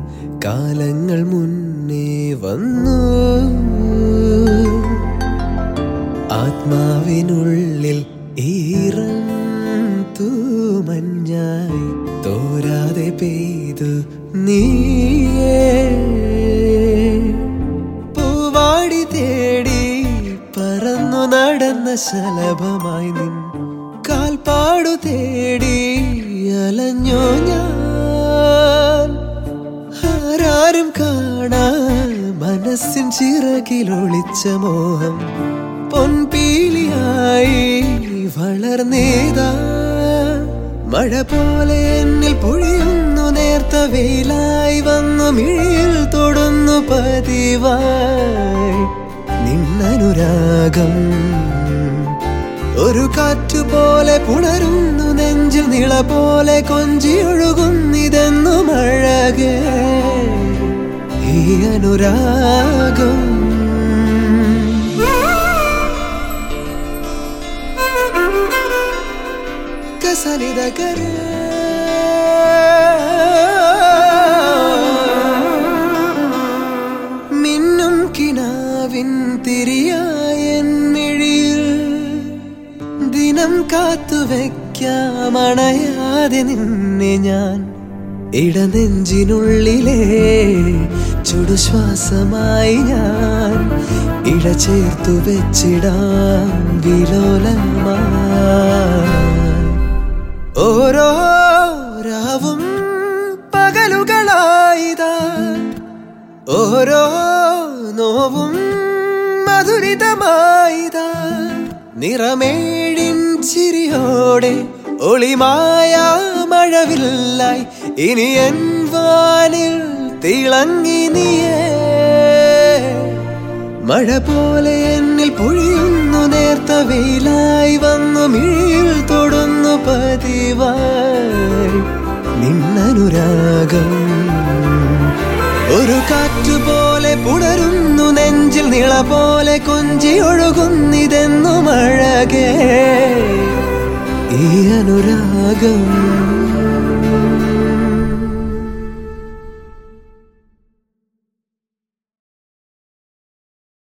കാലങ്ങൾ മുന്നേ വന്നു ആത്മാവിനുള്ളിൽ ഈറൻ തൂമഞ്ഞായി തോരാതെ പെയ്തു നീയേ പൂവാടി തേടി പറന്നു നടന്ന ശലഭമായി നിൻ കാൽപ്പാടു തേടി അലഞ്ഞോ ഞാൻ ആരാരും കാണാ മനസ്സിൻ ചിറകിലൊളിച്ച മോഹം പൊൻപീലിയായി വളർന്നേതാ മഴ പോലെ എന്നിൽ പൊഴിയുന്നു നേർത്ത വെയിലായി വന്നു മിഴിയിൽ തൊടുന്നു പതിവായി നിന്നനുരാഗം ഒരു കാറ്റുപോലെ പുണരുന്നു നെഞ്ചിൽ നിള പോലെ കൊഞ്ചി ഒഴുകുന്നിതെന്നു മഴകേ ഈ അനുരാഗം കസലിത കര മിന്നും കിനാവിൻ തിരിയായൻ മിഴിയിൽ ദിനം കാത്തു വെക്കാമണയാതെ നിന്നെ ഞാൻ ഇടനെഞ്ചിനുള്ളിലെ ചുടുശ്വാസമായി ഞാൻ ഇട ചേർത്തു വെച്ചിടാം വിലോലമായി ഓരോ രാവും പകലുകളായിതാ ഓരോ നോവും മധുരിതമായിതാ നിറമേഴിൻ ചിരിയോടെ ഒളിമായ മഴവില്ലായി ഇനി എൻ വാനിൽ തിളങ്ങി നീയേ മഴ പോലെ എന്നിൽ പൊഴിയുന്നു നേർത്ത വെയിലായി വന്നു മിഴിയിൽ തൊടുന്നു പതിവായി നിന്നനുരാഗം ഒരു കാറ്റുപോലെ പുണരുന്നു നെഞ്ചിൽ നിള പോലെ കൊഞ്ചി ഒഴുകുന്നിതെന്നു മഴകേ ഈ അനുരാഗം